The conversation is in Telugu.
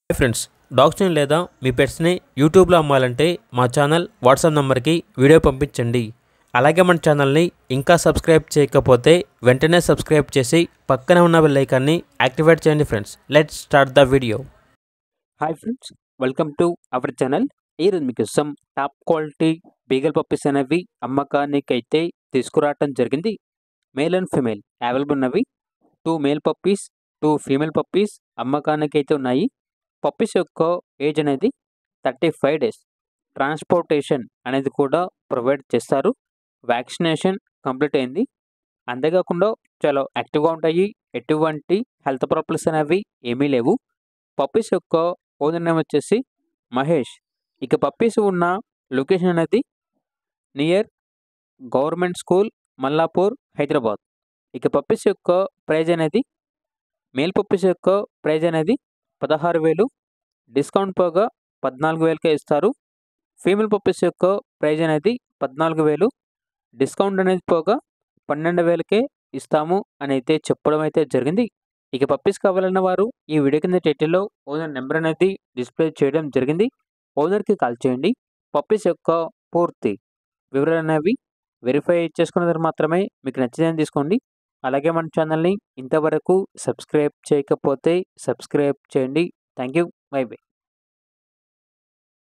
హాయ్ ఫ్రెండ్స్ డాగ్స్ని లేదా మీ పెట్స్ని యూట్యూబ్లో అమ్మాలంటే మా ఛానల్ వాట్సాప్ నెంబర్కి వీడియో పంపించండి అలాగే మన ఛానల్ని ఇంకా సబ్స్క్రైబ్ చేయకపోతే వెంటనే సబ్స్క్రైబ్ చేసి పక్కనే ఉన్న బెల్ ఐకాన్ని యాక్టివేట్ చేయండి friends let's start the video hi friends welcome to our channel ఈరోజు మీకోసం టాప్ క్వాలిటీ బీగల్ పప్పీస్ అనేవి అమ్మకానికైతే తీసుకురావటం జరిగింది మేల్ అండ్ ఫీమేల్ అవైలబుల్ ఉన్నవి two male puppies two female puppies అమ్మకానికైతే ఉన్నాయి పప్పీస్ యొక్క ఏజ్ అనేది థర్టీ ఫైవ్ డేస్ ట్రాన్స్పోర్టేషన్ అనేది కూడా ప్రొవైడ్ చేస్తారు వ్యాక్సినేషన్ కంప్లీట్ అయింది అంతేకాకుండా చాలా యాక్టివ్గా ఉంటాయి ఎటువంటి హెల్త్ ప్రాబ్లమ్స్ అనేవి ఏమీ లేవు పప్పీస్ యొక్క ఓనర్ నేమ్ వచ్చేసి మహేష్ ఇక పప్పీస్ ఉన్న లొకేషన్ అనేది near government school Mallapur Hyderabad ఇక పప్పీస్ యొక్క ప్రైజ్ అనేది మేల్ పప్పీస్ యొక్క ప్రైజ్ అనేది పదహారు వేలు డిస్కౌంట్ పోగా పద్నాలుగు వేలకే ఇస్తారు ఫీమేల్ పప్పీస్ యొక్క ప్రైజ్ అనేది పద్నాలుగు వేలు డిస్కౌంట్ అనేది పోగా పన్నెండు వేలకే ఇస్తాము అని అయితే చెప్పడం అయితే జరిగింది ఇక పప్పీస్ కావాలన్న వారు ఈ వీడియో కింద టైటిల్లో ఓనర్ నెంబర్ అనేది డిస్ప్లే చేయడం జరిగింది ఓనర్కి కాల్ చేయండి పప్పీస్ యొక్క పూర్తి వివరాలు అనేవి వెరిఫై చేసుకున్న తర్వాత మాత్రమే మీకు నచ్చిదని తీసుకోండి అలాగే మన ఛానల్ని ఇంతవరకు సబ్స్క్రైబ్ చేయకపోతే సబ్స్క్రైబ్ చేయండి థ్యాంక్ యూ బై బై